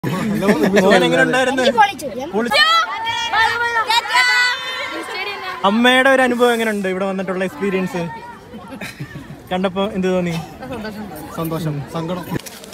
മോൻ എങ്ങനെ ഉണ്ടായിരുന്നു അമ്മയുടെ ഒരു അനുഭവം എങ്ങനെയുണ്ട് ഇവിടെ വന്നിട്ടുള്ള എക്സ്പീരിയൻസ് കണ്ടപ്പോ എന്ത് തോന്നി സന്തോഷം സങ്കടം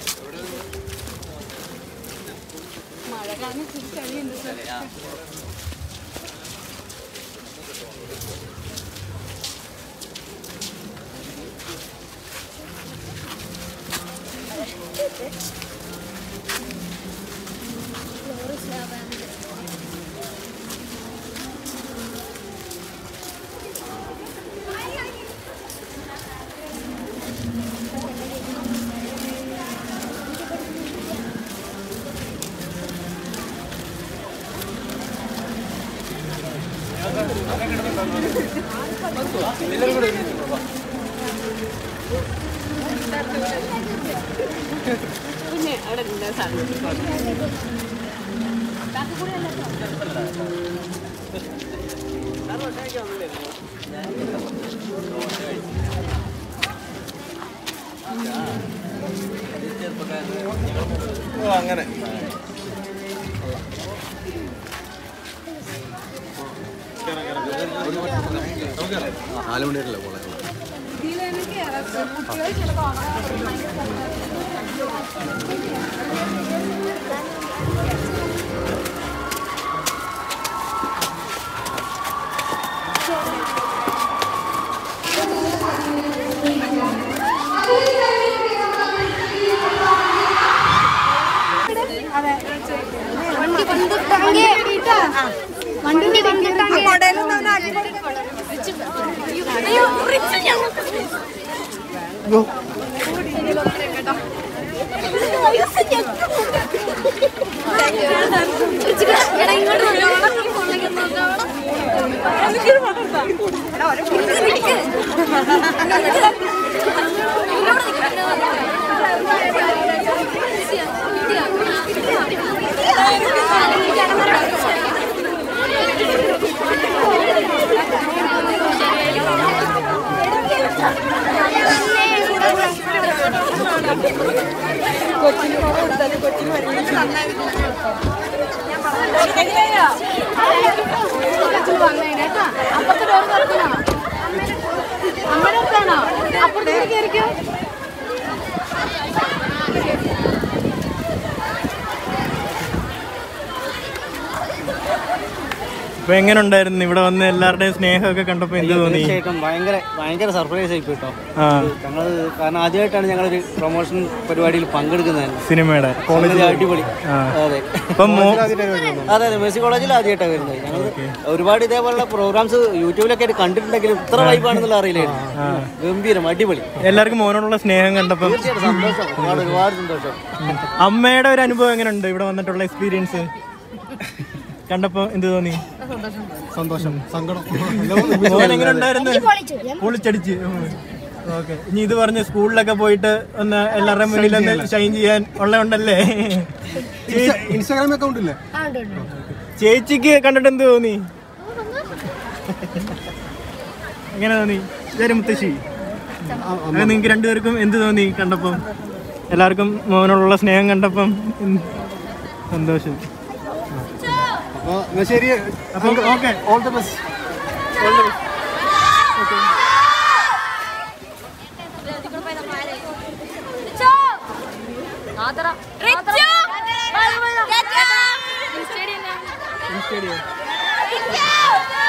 അങ്ങനെ നാല് മണിവരല്ലേ പോലെ വണ്ടി വന്നിട്ടാണ് അപ്പുറത്തെ ഡോർ തുറക്കണോ അമ്മയുടെ അടുത്താണോ അപ്പുറത്തേക്ക് കയറിക്കോ അപ്പൊ എങ്ങനെ ഉണ്ടായിരുന്നു ഇവിടെ വന്ന് എല്ലാവരുടെയും സ്നേഹമൊക്കെ കണ്ടപ്പോ എന്ത് തോന്നി തീർച്ചയായിട്ടും ഭയങ്കര ഭയങ്കര സർപ്രൈസ് ആയി കേട്ടോ ആ ഞങ്ങൾ കാരണം ആദ്യമായിട്ടാണ് ഞങ്ങളൊരു പ്രൊമോഷൻ പരിപാടിയിൽ പങ്കെടുക്കുന്നത് തന്നെ സിനിമയുടെ സംഗതി അടിപൊളി ആ. അതെ ഇപ്പം മോ അതെ അതെ മെസ്സി കോളേജിൽ ആദ്യമായിട്ടാണ് വരുന്നത് ഞങ്ങൾ ഒരുപാട് ഇതേപോലുള്ള പ്രോഗ്രാംസ് യൂട്യൂബിലൊക്കെ ആയിട്ട് കണ്ടിട്ടുണ്ടെങ്കിലും ഇത്ര വൈബാണെന്നുള്ള അറിയില്ലായിരുന്നു ഗംഭീരം അടിപൊളി എല്ലാവർക്കും മോനോടുള്ള സ്നേഹം കണ്ടപ്പം തീർച്ചയായിട്ടും സന്തോഷം ഒരുപാട് ഒരുപാട് സന്തോഷം അമ്മയുടെ ഒരു അനുഭവം എങ്ങനെയുണ്ട് ഇവിടെ വന്നിട്ടുള്ള എക്സ്പീരിയൻസ് കണ്ടപ്പോ എന്ത് തോന്നി സന്തോഷം സങ്കടം മോൻ എങ്ങനെ ഉണ്ടായിരുന്നു പൊളിച്ചടിച്ച് ഓക്കെ ഇനി ഇത് പറഞ്ഞ് സ്കൂളിലൊക്കെ പോയിട്ട് ഒന്ന് എല്ലാവരുടെ മുന്നിൽ ഒന്ന് ഷൈൻ ചെയ്യാൻ ഉള്ളതുകൊണ്ടല്ലേ ഇൻസ്റ്റാഗ്രാം അക്കൗണ്ട് ഇല്ലേ ചേച്ചിക്ക് കണ്ടിട്ട് എന്ത് തോന്നി എങ്ങനെ തോന്നി ഇതൊരു മുത്തശ്ശി അത് നിങ്ങൾക്ക് രണ്ടുപേർക്കും എന്ത് തോന്നി കണ്ടപ്പം എല്ലാവർക്കും മോനോടുള്ള സ്നേഹം കണ്ടപ്പം എന്ത് സന്തോഷം അപ്പൊ എന്നാ ശരി അപ്പം okay all the best stadium